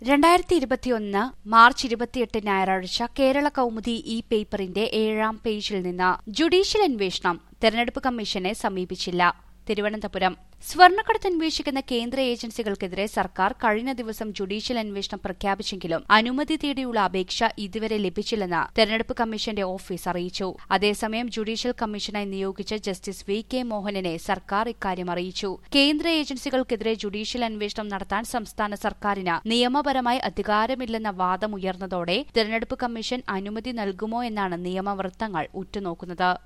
രണ്ടായിരത്തി ഇരുപത്തിയൊന്ന് മാർച്ച് ഇരുപത്തിയെട്ട് ഞായറാഴ്ച കേരള കൗമുദി ഇ പേപ്പറിന്റെ ഏഴാം പേജിൽ നിന്ന് ജുഡീഷ്യൽ അന്വേഷണം തെരഞ്ഞെടുപ്പ് കമ്മീഷനെ സമീപിച്ചില്ല തിരുവനന്തപുരം സ്വർണ്ണക്കടത്ത് അന്വേഷിക്കുന്ന കേന്ദ്ര ഏജൻസികൾക്കെതിരെ സർക്കാർ കഴിഞ്ഞ ദിവസം ജുഡീഷ്യൽ അന്വേഷണം പ്രഖ്യാപിച്ചെങ്കിലും അനുമതി തേടിയുള്ള അപേക്ഷ ഇതുവരെ ലഭിച്ചില്ലെന്ന് തെരഞ്ഞെടുപ്പ് കമ്മീഷന്റെ ഓഫീസ് അറിയിച്ചു അതേസമയം ജുഡീഷ്യൽ കമ്മീഷനായി നിയോഗിച്ച ജസ്റ്റിസ് വി കെ മോഹനനെ സർക്കാർ ഇക്കാര്യം അറിയിച്ചു കേന്ദ്ര ഏജൻസികൾക്കെതിരെ ജുഡീഷ്യൽ അന്വേഷണം നടത്താൻ സംസ്ഥാന സർക്കാരിന് നിയമപരമായി അധികാരമില്ലെന്ന വാദമുയർന്നതോടെ തെരഞ്ഞെടുപ്പ് കമ്മീഷൻ അനുമതി നൽകുമോ എന്നാണ് നിയമവൃത്തങ്ങൾ ഉറ്റുനോക്കുന്നത്